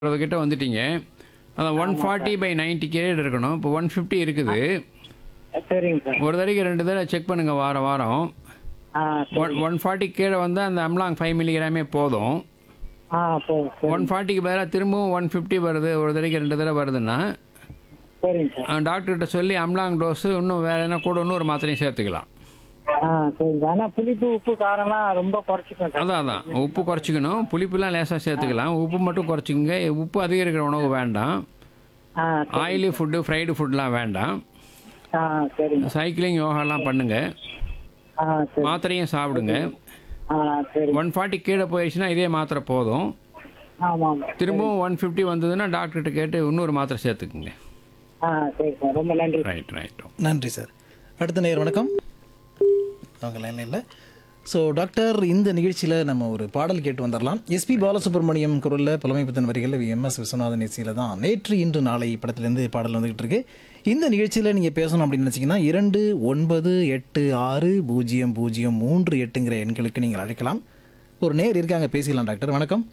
கிட்ட வந்துட்டீங்க அதான் one forty by ninety carat இருக்கணும் இப்போ ஒன் ஃபிஃப்டி இருக்குது சரிங்க சார் ஒரு தடவைக்கு ரெண்டு தடவை செக் பண்ணுங்கள் வாரம் வாரம் ஆ ஒன் ஒன் ஃபார்ட்டி கீழே வந்து அந்த அம்லாங் ஃபைவ் மில்லிகிராமே போதும் ஆ போதும் சரி ஒன் ஃபார்ட்டிக்கு பதிலாக திரும்பவும் ஒன் ஃபிஃப்டி வருது ஒரு தடவைக்கு ரெண்டு தடவை வருதுன்னா சரிங்க சார் டாக்டர்கிட்ட சொல்லி அம்லாங் டோஸு இன்னும் வேறு என்ன கூட இன்னும் ஒரு மாத்திரையும் சேர்த்துக்கலாம் ஆ சரிங்க ஆனால் புளிப்பு உப்பு காரம்லாம் ரொம்ப குறைச்சிக்கணும் சார் அதான் அதான் உப்பு குறைச்சிக்கணும் புளிப்புலாம் லேசாக சேர்த்துக்கலாம் உப்பு மட்டும் குறைச்சிக்கங்க உப்பு அதிகம் இருக்கிற உணவு வேண்டாம் ஆ ஆயிலி ஃபுட்டு ஃப்ரைடு ஃபுட்லாம் வேண்டாம் ஆ சரிங்க சைக்கிளிங் யோகாலாம் பண்ணுங்கள் ஆ சரி மாத்திரையும் சாப்பிடுங்க ஆ சரி ஒன் ஃபார்ட்டி கீழே போயிடுச்சுன்னா இதே மாத்திரை போதும் ஆமாம் ஆமாம் திரும்பவும் ஒன் ஃபிஃப்டி வந்ததுன்னா டாக்டர்கிட்ட கேட்டு இன்னொரு மாத்திரை சேர்த்துக்குங்க ஆ சரி சார் ரொம்ப நன்றி ரைட் ரைட் நன்றி சார் அடுத்த நேர் வணக்கம் அவங்க லைனில் இல்லை ஸோ டாக்டர் இந்த நிகழ்ச்சியில் நம்ம ஒரு பாடல் கேட்டு வந்துடலாம் எஸ்பி பாலசுப்ரமணியம் குரலில் புலமைப்புத்தன் வரிகளில் எம்எஸ் விஸ்வநாதன் இசையில் தான் நேற்று இன்று நாளை படத்துலேருந்து பாடல் வந்துகிட்டு இருக்கு இந்த நிகழ்ச்சியில் நீங்கள் பேசணும் அப்படின்னு நினச்சிங்கன்னா இரண்டு ஒன்பது எட்டு ஆறு பூஜ்ஜியம் பூஜ்ஜியம் மூன்று எட்டுங்கிற எண்களுக்கு நீங்கள் அழைக்கலாம் ஒரு நேர் இருக்காங்க பேசிடலாம் டாக்டர் வணக்கம்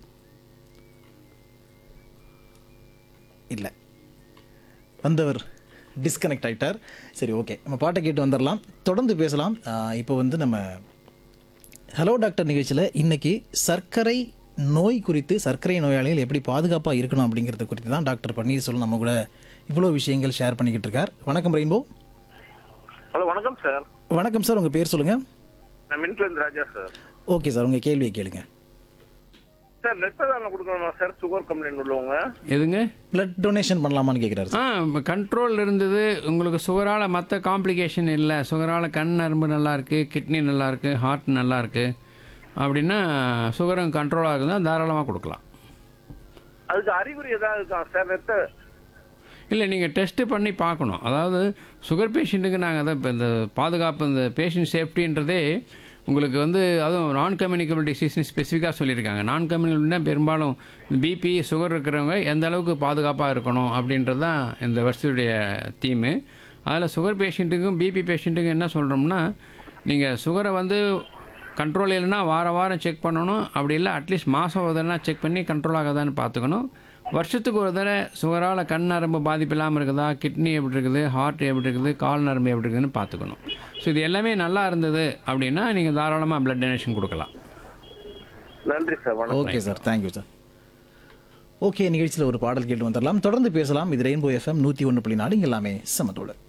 இல்லை வந்தவர் டிஸ்கனெக்ட் ஆயிட்டார் சரி ஓகே நம்ம பாட்டை கேட்டு வந்துடலாம் தொடர்ந்து பேசலாம் ஆஹ் இப்போ வந்து நம்ம ஹலோ டாக்டர் நிகழ்ச்சியில் இன்னைக்கு சர்க்கரை நோய் குறித்து சர்க்கரை நோயாளிகள் எப்படி பாதுகாப்பாக இருக்கணும் அப்படிங்கிறத குறித்து தான் டாக்டர் பன்னீர்செல்வம் நம்ம கூட இவ்வளோ விஷயங்கள் ஷேர் பண்ணிக்கிட்டு இருக்கார் வணக்கம் ரெயின்போ ஹலோ வணக்கம் சார் வணக்கம் சார் உங்கள் பேர் சொல்லுங்கள் நான் மின்ட்லேருந்து ராஜா சார் ஓகே சார் உங்கள் கேள்வியை கேளுங்க சார் ரத்த தானம் கொடுக்கணுமா சார் சுகர் கம்ப்ளைண்ட் உள்ளவங்க எதுங்க பிளட் டொனேஷன் பண்ணலாமான்னு கேட்குறாரு சார் ஆ கண்ட்ரோல் இருந்தது உங்களுக்கு சுகரால் மற்ற காம்ப்ளிகேஷன் இல்லை சுகரால் கண் நரம்பு நல்லா இருக்கு கிட்னி நல்லா இருக்கு ஹார்ட் நல்லா இருக்கு அப்படின்னா சுகரும் கண்ட்ரோல் ஆகுதுன்னா தாராளமாக கொடுக்கலாம் அதுக்கு அறிகுறி ஏதாவது இருக்கா சார் ரத்த இல்லை நீங்கள் டெஸ்ட்டு பண்ணி பார்க்கணும் அதாவது சுகர் பேஷண்ட்டுக்கு நாங்கள் தான் இப்போ இந்த பாதுகாப்பு இந்த பேஷண்ட் சேஃப்டின்றதே உங்களுக்கு வந்து அதுவும் நான் கம்யூனிகபிள் டிசீஸ்னு ஸ்பெசிஃபிக்காக சொல்லியிருக்காங்க நான் கம்யூனிகபிள்னா பெரும்பாலும் பிபி சுகர் இருக்கிறவங்க எந்த அளவுக்கு பாதுகாப்பாக இருக்கணும் அப்படின்றது தான் இந்த வருஷத்துடைய தீமு அதில் சுகர் பேஷண்ட்டுக்கும் பிபி பேஷண்ட்டுக்கும் என்ன சொல்கிறோம்னா நீங்கள் சுகரை வந்து கண்ட்ரோல் இல்லைன்னா வார வாரம் செக் பண்ணணும் அப்படி இல்லை அட்லீஸ்ட் மாதம் ஒரு தடவை செக் பண்ணி கண்ட்ரோல் ஆகாதான்னு பார்த்துக்கணும் வருஷத்துக்கு ஒரு தடவை சுகரால் கண் நரம்பு பாதிப்பு இல்லாமல் இருக்குதா கிட்னி எப்படி இருக்குது ஹார்ட் எப்படி இருக்குது கால் நரம்பு எப்படி இருக்குதுன்னு பார்த்துக்கணும் ஸோ இது எல்லாமே நல்லா இருந்தது அப்படின்னா நீங்கள் தாராளமாக பிளட் டொனேஷன் கொடுக்கலாம் நன்றி சார் வணக்கம் okay sir thank you sir okay நிகழ்ச்சியில் ஒரு பாடல் கேட்டு வந்துடலாம் தொடர்ந்து பேசலாம் இது ரெயின்போ எஃப்எம் நூற்றி ஒன்று புள்ளி நாலு இங்க எல்லாமே சமத்தோடு